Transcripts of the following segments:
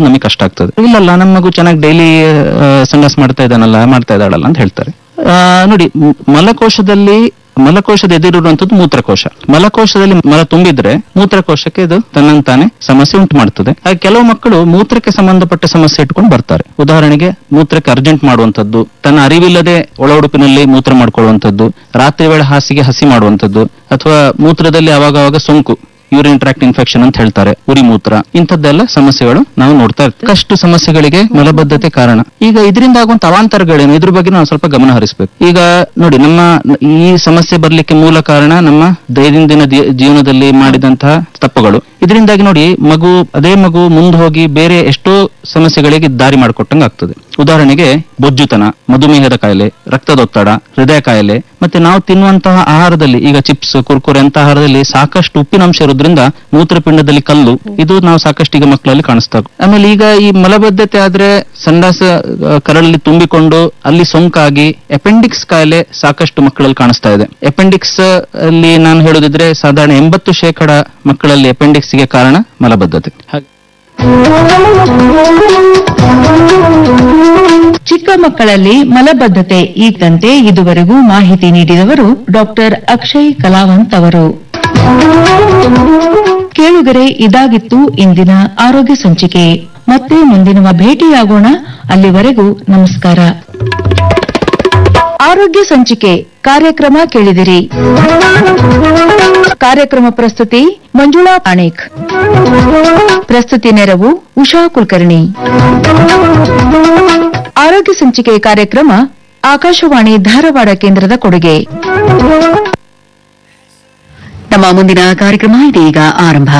ತಲುಪೋದು ನಮಗೆ ಕಷ್ಟ ಆಗ್ತದೆ ಇಲ್ಲಲ್ಲ ನಮ್ಮ ಮಗು ಚೆನ್ನಾಗಿ ಡೈಲಿ ಸಂಡಾಸ್ ಮಾಡ್ತಾ ಇದ್ದಾನಲ್ಲ ಮಾಡ್ತಾ ಇದ್ದಾಳಲ್ಲ ಅಂತ ಹೇಳ್ತಾರೆ ಆ, ನೋಡಿ ಮ್- ಮಲಕೋಶದಲ್ಲಿ ಮಲಕೋಶದ ಎದುರಿರುವಂತದ್ದು ಮೂತ್ರಕೋಶ ಮಲಕೋಶದಲ್ಲಿ ಮಲ ತುಂಬಿದ್ರೆ ಮೂತ್ರಕೋಶಕ್ಕೆ ಇದು ತನ್ನಂತಾನೆ ಸಮಸ್ಯೆ ಉಂಟು ಮಾಡ್ತದೆ ಹಾಗೆ ಕೆಲವು ಮಕ್ಕಳು ಮೂತ್ರಕ್ಕೆ ಸಂಬಂಧಪಟ್ಟ ಸಮಸ್ಯೆ ಇಟ್ಕೊಂಡು ಬರ್ತಾರೆ ಉದಾಹರಣೆಗೆ ಮೂತ್ರಕ್ಕೆ ಅರ್ಜೆಂಟ್ ಮಾಡುವಂತದ್ದು ತನ್ನ ಅರಿವಿಲ್ಲದೆ ಒಳ ಉಡುಪಿನಲ್ಲಿ ಮೂತ್ರ ಮಾಡ್ಕೊಳ್ಳುವಂತದ್ದು ರಾತ್ರಿ ವೇಳೆ ಹಾಸಿಗೆ ಹಸಿ ಮಾಡುವಂತದ್ದು ಅಥವಾ ಮೂತ್ರದಲ್ಲಿ ಅವಾಗ ಅವಾಗ ಸೋಂಕು ಯೂರಿನ್ ಟ್ರಾಕ್ಟ್ ಇನ್ಫೆಕ್ಷನ್ ಅಂತ ಹೇಳ್ತಾರೆ ಉರಿ ಮೂತ್ರ ಇಂಥದ್ದೆಲ್ಲ ಸಮಸ್ಯೆಗಳು ನಾವು ನೋಡ್ತಾ ಇರ್ತೀವಿ ಸಾಕಷ್ಟು ಸಮಸ್ಯೆಗಳಿಗೆ ಮಲಬದ್ಧತೆ ಕಾರಣ ಈಗ ಇದರಿಂದ ಆಗುವಂತ ಅವಾಂತರಗಳೇನು ಇದ್ರ ಬಗ್ಗೆ ನಾವು ಸ್ವಲ್ಪ ಗಮನ ಹರಿಸಬೇಕು ಈಗ ನೋಡಿ ನಮ್ಮ ಈ ಸಮಸ್ಯೆ ಬರ್ಲಿಕ್ಕೆ ಮೂಲ ಕಾರಣ ನಮ್ಮ ದೈನಂದಿನ ದಿ- ಜೀವನದಲ್ಲಿ ಮಾಡಿದಂತಹ ತಪ್ಪುಗಳು ಇದರಿಂದಾಗಿ ನೋಡಿ ಮಗು ಅದೇ ಮಗು ಮುಂದೆ ಹೋಗಿ ಬೇರೆ ಎಷ್ಟೋ ಸಮಸ್ಯೆಗಳಿಗೆ ದಾರಿ ಮಾಡಿಕೊಟ್ಟಂಗೆ ಆಗ್ತದೆ ಉದಾಹರಣೆಗೆ ಬೊಜ್ಜುತನ ಮಧುಮೇಹದ ಕಾಯಿಲೆ ರಕ್ತದೊತ್ತಡ ಹೃದಯ ಕಾಯಿಲೆ ಮತ್ತೆ ನಾವು ತಿನ್ನುವಂತಹ ಆಹಾರದಲ್ಲಿ ಈಗ ಚಿಪ್ಸ್ ಕುರ್ಕುರೆ ಅಂತ ಆಹಾರದಲ್ಲಿ ಸಾಕಷ್ಟು ಉಪ್ಪಿನಂಶ ಇರೋದ್ರಿಂದ ಮೂತ್ರಪಿಂಡದಲ್ಲಿ ಕಲ್ಲು ಇದು ನಾವು ಸಾಕಷ್ಟು ಈಗ ಮಕ್ಕಳಲ್ಲಿ ಕಾಣಿಸ್ತಾ ಆಮೇಲೆ ಈಗ ಈ ಮಲಬದ್ಧತೆ ಆದ್ರೆ ಸಂಡಾಸ ಆ, ಕರಳಲ್ಲಿ ತುಂಬಿಕೊಂಡು ಅಲ್ಲಿ ಸೋಂಕಾಗಿ ಅಪೆಂಡಿಕ್ಸ್ ಕಾಯಿಲೆ ಸಾಕಷ್ಟು ಮಕ್ಕಳಲ್ಲಿ ಕಾಣಿಸ್ತಾ ಇದೆ ಅಪೆಂಡಿಕ್ಸ್ ಅಲ್ಲಿ ನಾನು ಹೇಳೋದಿದ್ರೆ ಸಾಧಾರಣ ಎಂಬತ್ತು ಶೇಕಡ ಮಕ್ಕಳಲ್ಲಿ ಅಪೆಂಡಿಕ್ಸ್ ಗೆ ಕಾರಣ ಮಲಬದ್ಧತೆ ಹಾಗೆ ಚಿಕ್ಕ ಮಕ್ಕಳಲ್ಲಿ ಮಲಬದ್ಧತೆ ಈಗಂತೆ ಇದುವರೆಗೂ ಮಾಹಿತಿ ನೀಡಿದವರು ಡಾಕ್ಟರ್ ಅಕ್ಷಯ್ ಕಲಾವಂತ್ ಅವರು ಕೇಳುಗರೆ ಇದಾಗಿತ್ತು ಇಂದಿನ ಆರೋಗ್ಯ ಸಂಚಿಕೆ ಮತ್ತೆ ಮುಂದಿನ ಭೇಟಿಯಾಗೋಣ ಅಲ್ಲಿವರೆಗೂ ನಮಸ್ಕಾರ ಆರೋಗ್ಯ ಸಂಚಿಕೆ ಕಾರ್ಯಕ್ರಮ ಕೇಳಿದಿರಿ ಕಾರ್ಯಕ್ರಮ ಪ್ರಸ್ತುತಿ ಮಂಜುಳಾ ಪಾಣಿಕ್ ಪ್ರಸ್ತುತಿ ನೆರವು ಉಷಾ ಕುಲಕರ್ಣಿ ಆರೋಗ್ಯ ಸಂಚಿಕೆ ಕಾರ್ಯಕ್ರಮ ಆಕಾಶವಾಣಿ ಧಾರವಾಡ ಕೇಂದ್ರದ ಕೊಡುಗೆ ನಮ್ಮ ಮುಂದಿನ ಕಾರ್ಯಕ್ರಮ ಇದೀಗ ಆರಂಭ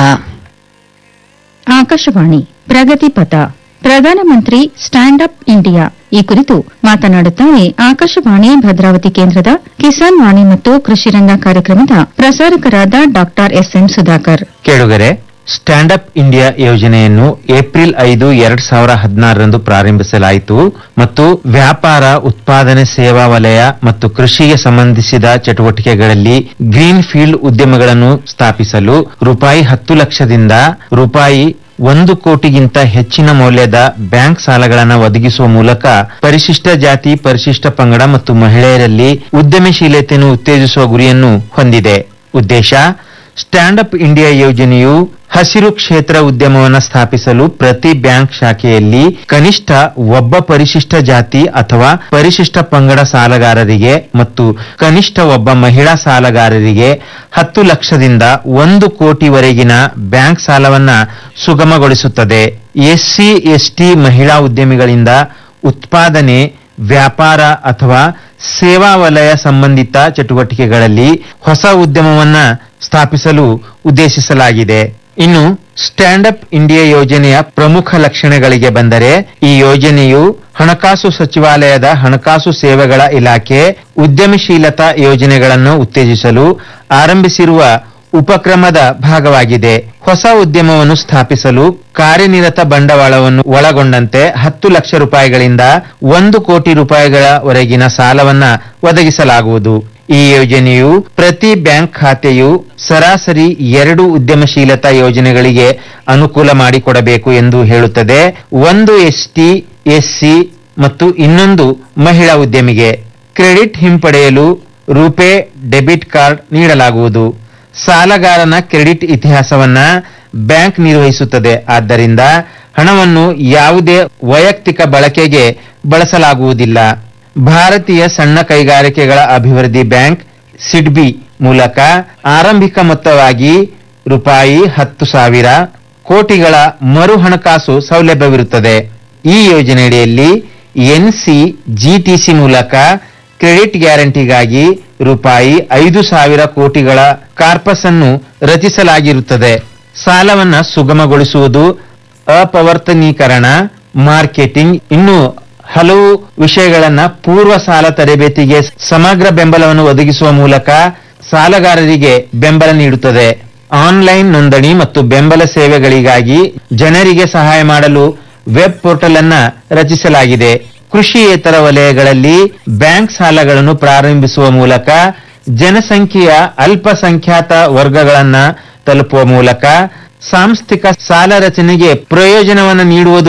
ಆಕಾಶವಾಣಿ ಪ್ರಗತಿ ಪಥ ಪ್ರಧಾನಮಂತ್ರಿ ಸ್ಟ್ಯಾಂಡ್ ಅಪ್ ಇಂಡಿಯಾ ಈ ಕುರಿತು ಮಾತನಾಡುತ್ತಾರೆ ಆಕಾಶವಾಣಿ ಭದ್ರಾವತಿ ಕೇಂದ್ರದ ಕಿಸಾನ್ ವಾಣಿ ಮತ್ತು ಕೃಷಿ ರಂಗ ಕಾರ್ಯಕ್ರಮದ ಪ್ರಸಾರಕರಾದ ಡಾಕ್ಟರ್ ಎಸ್ಎಂ ಸುಧಾಕರ್ ಕೇಳುಗರೆ ಸ್ಟ್ಯಾಂಡ್ ಅಪ್ ಇಂಡಿಯಾ ಯೋಜನೆಯನ್ನು ಏಪ್ರಿಲ್ ಐದು ಎರಡ್ ಸಾವಿರ ಹದಿನಾರರಂದು ಪ್ರಾರಂಭಿಸಲಾಯಿತು ಮತ್ತು ವ್ಯಾಪಾರ ಉತ್ಪಾದನೆ ಸೇವಾ ವಲಯ ಮತ್ತು ಕೃಷಿಗೆ ಸಂಬಂಧಿಸಿದ ಚಟುವಟಿಕೆಗಳಲ್ಲಿ ಗ್ರೀನ್ ಫೀಲ್ಡ್ ಉದ್ಯಮಗಳನ್ನು ಸ್ಥಾಪಿಸಲು ರೂಪಾಯಿ ಹತ್ತು ಲಕ್ಷದಿಂದ ರೂಪಾಯಿ ಒಂದು ಕೋಟಿಗಿಂತ ಹೆಚ್ಚಿನ ಮೌಲ್ಯದ ಬ್ಯಾಂಕ್ ಸಾಲಗಳನ್ನು ಒದಗಿಸುವ ಮೂಲಕ ಪರಿಶಿಷ್ಟ ಜಾತಿ ಪರಿಶಿಷ್ಟ ಪಂಗಡ ಮತ್ತು ಮಹಿಳೆಯರಲ್ಲಿ ಉದ್ಯಮಶೀಲತೆಯನ್ನು ಉತ್ತೇಜಿಸುವ ಗುರಿಯನ್ನು ಹೊಂದಿದೆ ಉದ್ದೇಶ ಸ್ಟ್ಯಾಂಡ್ ಅಪ್ ಇಂಡಿಯಾ ಯೋಜನೆಯು ಹಸಿರು ಕ್ಷೇತ್ರ ಉದ್ಯಮವನ್ನು ಸ್ಥಾಪಿಸಲು ಪ್ರತಿ ಬ್ಯಾಂಕ್ ಶಾಖೆಯಲ್ಲಿ ಕನಿಷ್ಠ ಒಬ್ಬ ಪರಿಶಿಷ್ಟ ಜಾತಿ ಅಥವಾ ಪರಿಶಿಷ್ಟ ಪಂಗಡ ಸಾಲಗಾರರಿಗೆ ಮತ್ತು ಕನಿಷ್ಠ ಒಬ್ಬ ಮಹಿಳಾ ಸಾಲಗಾರರಿಗೆ ಹತ್ತು ಲಕ್ಷದಿಂದ ಒಂದು ಕೋಟಿವರೆಗಿನ ಬ್ಯಾಂಕ್ ಸಾಲವನ್ನ ಸುಗಮಗೊಳಿಸುತ್ತದೆ ಎಸ್ಸಿ ಎಸ್ಟಿ ಮಹಿಳಾ ಉದ್ಯಮಿಗಳಿಂದ ಉತ್ಪಾದನೆ ವ್ಯಾಪಾರ ಅಥವಾ ಸೇವಾ ವಲಯ ಸಂಬಂಧಿತ ಚಟುವಟಿಕೆಗಳಲ್ಲಿ ಹೊಸ ಉದ್ಯಮವನ್ನ ಸ್ಥಾಪಿಸಲು ಉದ್ದೇಶಿಸಲಾಗಿದೆ ಇನ್ನು ಸ್ಟ್ಯಾಂಡ್ ಅಪ್ ಇಂಡಿಯಾ ಯೋಜನೆಯ ಪ್ರಮುಖ ಲಕ್ಷಣಗಳಿಗೆ ಬಂದರೆ ಈ ಯೋಜನೆಯು ಹಣಕಾಸು ಸಚಿವಾಲಯದ ಹಣಕಾಸು ಸೇವೆಗಳ ಇಲಾಖೆ ಉದ್ಯಮಶೀಲತಾ ಯೋಜನೆಗಳನ್ನು ಉತ್ತೇಜಿಸಲು ಆರಂಭಿಸಿರುವ ಉಪಕ್ರಮದ ಭಾಗವಾಗಿದೆ ಹೊಸ ಉದ್ಯಮವನ್ನು ಸ್ಥಾಪಿಸಲು ಕಾರ್ಯನಿರತ ಬಂಡವಾಳವನ್ನು ಒಳಗೊಂಡಂತೆ ಹತ್ತು ಲಕ್ಷ ರೂಪಾಯಿಗಳಿಂದ ಒಂದು ಕೋಟಿ ರೂಪಾಯಿಗಳವರೆಗಿನ ಸಾಲವನ್ನ ಒದಗಿಸಲಾಗುವುದು ಈ ಯೋಜನೆಯು ಪ್ರತಿ ಬ್ಯಾಂಕ್ ಖಾತೆಯು ಸರಾಸರಿ ಎರಡು ಉದ್ಯಮಶೀಲತಾ ಯೋಜನೆಗಳಿಗೆ ಅನುಕೂಲ ಮಾಡಿಕೊಡಬೇಕು ಎಂದು ಹೇಳುತ್ತದೆ ಒಂದು ಎಸ್ಟಿ ಎಸ್ಸಿ ಮತ್ತು ಇನ್ನೊಂದು ಮಹಿಳಾ ಉದ್ಯಮಿಗೆ ಕ್ರೆಡಿಟ್ ಹಿಂಪಡೆಯಲು ರೂಪೇ ಡೆಬಿಟ್ ಕಾರ್ಡ್ ನೀಡಲಾಗುವುದು ಸಾಲಗಾರನ ಕ್ರೆಡಿಟ್ ಇತಿಹಾಸವನ್ನ ಬ್ಯಾಂಕ್ ನಿರ್ವಹಿಸುತ್ತದೆ ಆದ್ದರಿಂದ ಹಣವನ್ನು ಯಾವುದೇ ವೈಯಕ್ತಿಕ ಬಳಕೆಗೆ ಬಳಸಲಾಗುವುದಿಲ್ಲ ಭಾರತೀಯ ಸಣ್ಣ ಕೈಗಾರಿಕೆಗಳ ಅಭಿವೃದ್ಧಿ ಬ್ಯಾಂಕ್ ಸಿಡ್ಬಿ ಮೂಲಕ ಆರಂಭಿಕ ಮೊತ್ತವಾಗಿ ರೂಪಾಯಿ ಹತ್ತು ಸಾವಿರ ಕೋಟಿಗಳ ಮರು ಹಣಕಾಸು ಸೌಲಭ್ಯವಿರುತ್ತದೆ ಈ ಯೋಜನೆಯಡಿಯಲ್ಲಿ ಎನ್ಸಿ ಜಿಟಿಸಿ ಮೂಲಕ ಕ್ರೆಡಿಟ್ ಗ್ಯಾರಂಟಿಗಾಗಿ ರೂಪಾಯಿ ಐದು ಸಾವಿರ ಕೋಟಿಗಳ ಕಾರ್ಪಸ್ ಅನ್ನು ರಚಿಸಲಾಗಿರುತ್ತದೆ ಸಾಲವನ್ನ ಸುಗಮಗೊಳಿಸುವುದು ಅಪವರ್ತನೀಕರಣ ಮಾರ್ಕೆಟಿಂಗ್ ಇನ್ನು ಹಲವು ವಿಷಯಗಳನ್ನ ಪೂರ್ವ ಸಾಲ ತರಬೇತಿಗೆ ಸಮಗ್ರ ಬೆಂಬಲವನ್ನು ಒದಗಿಸುವ ಮೂಲಕ ಸಾಲಗಾರರಿಗೆ ಬೆಂಬಲ ನೀಡುತ್ತದೆ ಆನ್ಲೈನ್ ನೋಂದಣಿ ಮತ್ತು ಬೆಂಬಲ ಸೇವೆಗಳಿಗಾಗಿ ಜನರಿಗೆ ಸಹಾಯ ಮಾಡಲು ವೆಬ್ ಪೋರ್ಟಲ್ ಅನ್ನ ರಚಿಸಲಾಗಿದೆ ಕೃಷಿಯೇತರ ವಲಯಗಳಲ್ಲಿ ಬ್ಯಾಂಕ್ ಸಾಲಗಳನ್ನು ಪ್ರಾರಂಭಿಸುವ ಮೂಲಕ ಜನಸಂಖ್ಯೆಯ ಅಲ್ಪಸಂಖ್ಯಾತ ವರ್ಗಗಳನ್ನ ತಲುಪುವ ಮೂಲಕ ಸಾಂಸ್ಥಿಕ ಸಾಲ ರಚನೆಗೆ ಪ್ರಯೋಜನವನ್ನು ನೀಡುವುದು